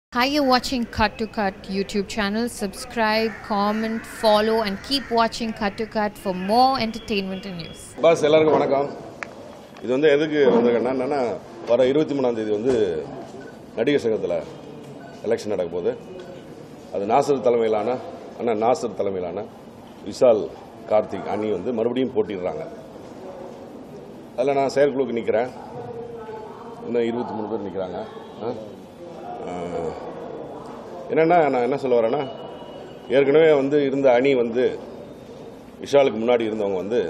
Hi, you're watching Cut to Cut YouTube channel. Subscribe, comment, follow, and keep watching Cut to Cut for more entertainment and news. Boss எல்லாருக்கும் வணக்கம் இது வந்து எதுக்கு வந்திருக்கேன்னா என்னன்னா வர இருபத்தி மூணாம் தேதி வந்து நடிகர் சங்கத்தில் எலெக்ஷன் நடக்க போகுது அது நாசர் தலைமையிலான அண்ணா நாசர் தலைமையிலான விஷால் கார்த்திக் அணி வந்து மறுபடியும் போட்டிடுறாங்க அதில் நான் செயற்குழுக்கு நிற்கிறேன் இன்னும் இருபத்தி மூணு பேர் நிற்கிறாங்க என்னென்னா நான் என்ன சொல்ல வரேன்னா ஏற்கனவே வந்து இருந்த அணி வந்து விஷாலுக்கு முன்னாடி இருந்தவங்க வந்து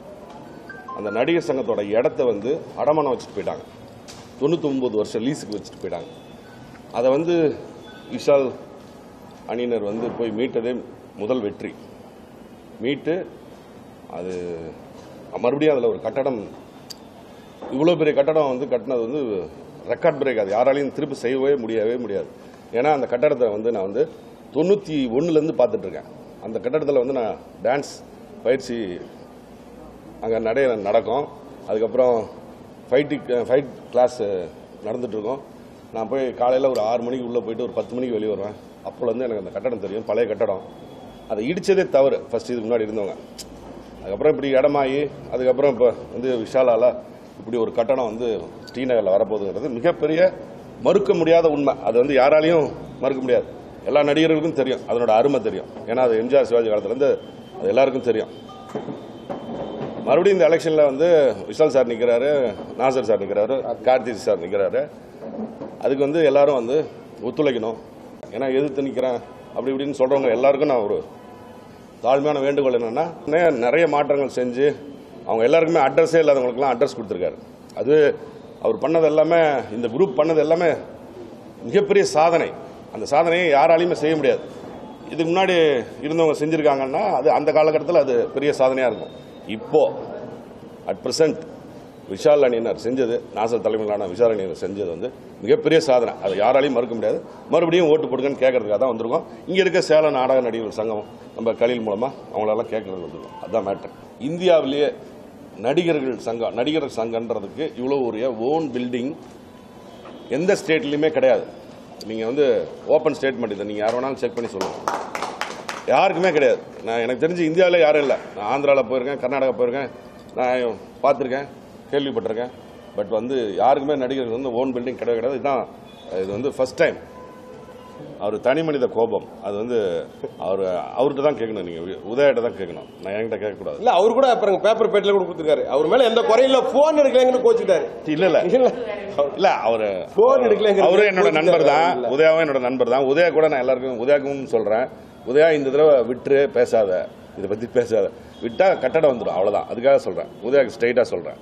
அந்த நடிகர் சங்கத்தோட இடத்த வந்து அடமானம் வச்சுட்டு போயிட்டாங்க தொண்ணூத்தொம்பது வருஷம் லீஸுக்கு வச்சுட்டு போயிட்டாங்க அதை வந்து விஷால் அணியினர் வந்து போய் மீட்டதே முதல் வெற்றி மீட்டு அது மறுபடியும் அதில் ஒரு கட்டடம் இவ்வளோ பெரிய கட்டடம் வந்து கட்டினது வந்து ரெக்கார்ட் பிரேக் அது யாராலையும் திருப்பி செய்யவே முடியவே முடியாது ஏன்னா அந்த கட்டடத்தை வந்து நான் வந்து தொண்ணூற்றி ஒன்றுலேருந்து பார்த்துட்டு இருக்கேன் அந்த கட்டடத்தில் வந்து நான் டான்ஸ் பயிற்சி அங்கே நடைய நடக்கும் அதுக்கப்புறம் ஃபைட்டு ஃபைட் கிளாஸ் நடந்துட்டுருக்கோம் நான் போய் காலையில் ஒரு ஆறு மணிக்கு உள்ளே போயிட்டு ஒரு பத்து மணிக்கு வெளியே வருவேன் அப்போலேருந்து எனக்கு அந்த கட்டடம் தெரியும் பழைய கட்டடம் அதை இடிச்சதே தவறு ஃபர்ஸ்ட் இதுக்கு முன்னாடி இருந்தவங்க அதுக்கப்புறம் இப்படி இடமாயி அதுக்கப்புறம் இப்போ வந்து விஷாலால இப்படி ஒரு கட்டடம் வந்து ஸ்ரீநகரில் வரப்போகுதுங்கிறது மிகப்பெரிய மறுக்க முடியாத உண்மை அது வந்து யாராலையும் மறுக்க முடியாது எல்லா நடிகர்களுக்கும் தெரியும் அதனோட அருமை தெரியும் ஏன்னா அது எம்ஜிஆர் சிவாஜி காலத்துலேருந்து அது எல்லாருக்கும் தெரியும் மறுபடியும் இந்த எலெக்ஷனில் வந்து விஷால் சார் நிற்கிறாரு நாசர் சார் நிற்கிறாரு கார்த்திக் சார் நிற்கிறாரு அதுக்கு வந்து எல்லாரும் வந்து ஒத்துழைக்கணும் ஏன்னா எதிர்த்து நிற்கிறேன் அப்படி இப்படின்னு சொல்கிறவங்க எல்லாருக்கும் நான் ஒரு தாழ்மையான வேண்டுகோள் என்னென்னா நிறைய மாற்றங்கள் செஞ்சு அவங்க எல்லாருக்குமே அட்ரஸே இல்லாதவங்களுக்குலாம் அட்ரஸ் கொடுத்துருக்காரு அது அவர் பண்ணது எல்லாமே இந்த குரூப் பண்ணது எல்லாமே மிகப்பெரிய சாதனை அந்த சாதனையை யாராலையுமே செய்ய முடியாது இதுக்கு முன்னாடி இருந்தவங்க செஞ்சுருக்காங்கன்னா அது அந்த காலகட்டத்தில் அது பெரிய சாதனையாக இருக்கும் இப்போ அட் ப்ரெசன்ட் விஷால் அணியினர் செஞ்சது நாசர் தலைமையிலான விஷால் அணியினர் செஞ்சது வந்து மிகப்பெரிய சாதனை அதை யாராலையும் மறுக்க முடியாது மறுபடியும் ஓட்டு போடுங்கன்னு கேட்கறதுக்காக தான் வந்திருக்கோம் இங்கே இருக்க சேலம் நாடக நடிகர்கள் சங்கம் நம்ம கலில் மூலமாக அவங்களெல்லாம் கேட்கறது வந்திருக்கோம் அதுதான் மேட்டர் இந்தியாவிலேயே நடிகர்கள் சங்கம் நடிகர் சங்கன்றதுக்கு இவ்வளோ ஒரு ஓன் பில்டிங் எந்த ஸ்டேட்லையுமே கிடையாது நீங்கள் வந்து ஓப்பன் ஸ்டேட்மெண்ட் இதை நீங்கள் யார் வேணாலும் செக் பண்ணி சொல்லுங்கள் யாருக்குமே கிடையாது நான் எனக்கு தெரிஞ்சு இந்தியாவில் யாரும் இல்லை நான் ஆந்திராவில் போயிருக்கேன் கர்நாடகா போயிருக்கேன் நான் பார்த்துருக்கேன் கேள்விப்பட்டிருக்கேன் பட் வந்து யாருக்குமே நடிகர்கள் வந்து ஓன் பில்டிங் கிடையவே கிடையாது இதுதான் இது வந்து ஃபர்ஸ்ட் டைம் அவர் தனி மனித கோபம் அது வந்து அவர் அவர்கிட்ட தான் கேட்கணும் நீங்கள் உதயிட்ட தான் கேட்கணும் நான் என்கிட்ட கேட்கக்கூடாது இல்ல அவர் கூட அப்புறம் பேப்பர் பேட்ல கூட கொடுத்துருக்காரு அவர் மேல எந்த குறையும் இல்ல போன் எடுக்கலங்கன்னு கோச்சிட்டாரு இல்ல இல்ல இல்ல இல்ல அவரு Phone எடுக்கலைங்கிறது அவரும் என்னோட கோச்சிட்டாரு. நண்பர் தான் இல்ல. உதயாவும் என்னோட நண்பர் தான் உதயா கூட நான் எல்லாருக்கும் உதயாக்கும் சொல்றேன் உதயா இந்த தடவை விட்டுரு பேசாத இதை பத்தி பேசாத விட்டா கட்டடம் வந்துடும் அவ்வளவுதான் அதுக்காக சொல்றேன் உதயாக்கு ஸ்ட்ரைட்டா சொல்றேன்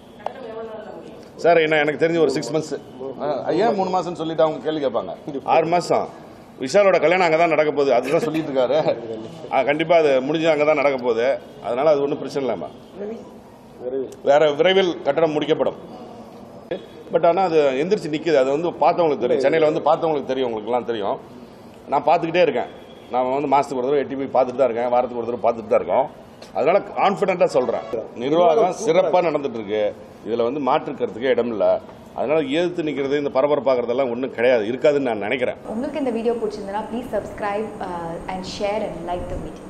சார் என்ன எனக்கு தெரிஞ்சு ஒரு சிக்ஸ் மந்த்ஸ் ஏன் மூணு மாசம் சொல்லிட்டு அவங்க கேள்வி கேட்பாங்க ஆறு மாசம் விஷாலோட கல்யாணம் அங்கே தான் நடக்க போகுது அதுதான் சொல்லிட்டு இருக்காரு ஆ, கண்டிப்பா அது முடிஞ்சு அங்கே தான் நடக்க போகுது அதனால அது ஒன்றும் பிரச்சனை இல்லாம வேற விரைவில் கட்டடம் முடிக்கப்படும் பட் ஆனால் அது எந்திரிச்சு நிற்குது அது வந்து பார்த்தவங்களுக்கு தெரியும் சென்னையில் வந்து பார்த்தவங்களுக்கு தெரியும் உங்களுக்குலாம் தெரியும் நான் பார்த்துக்கிட்டே இருக்கேன் நான் வந்து மாதத்துக்கு ஒரு தடவை எட்டி போய் பார்த்துட்டு தான் இருக்கேன் வாரத்துக்கு ஒரு தடவை பார்த்துட்டு தான் இருக்கோம் அதனால கான்ஃபிடென்ட்டாக சொல்கிறேன் நிர்வாகம் சிறப்பாக நடந்துட்டு இருக்கு இதில் வந்து மாற்றுக்கிறதுக்கே இடம் இல்லை அதனால எதிர்த்து நிற்கிறது இந்த பரபரப்பாகிறதெல்லாம் ஒன்றும் கிடையாது இருக்காதுன்னு நான் நினைக்கிறேன் உங்களுக்கு இந்த வீடியோ பிடிச்சிருந்தனா please subscribe and share and like the video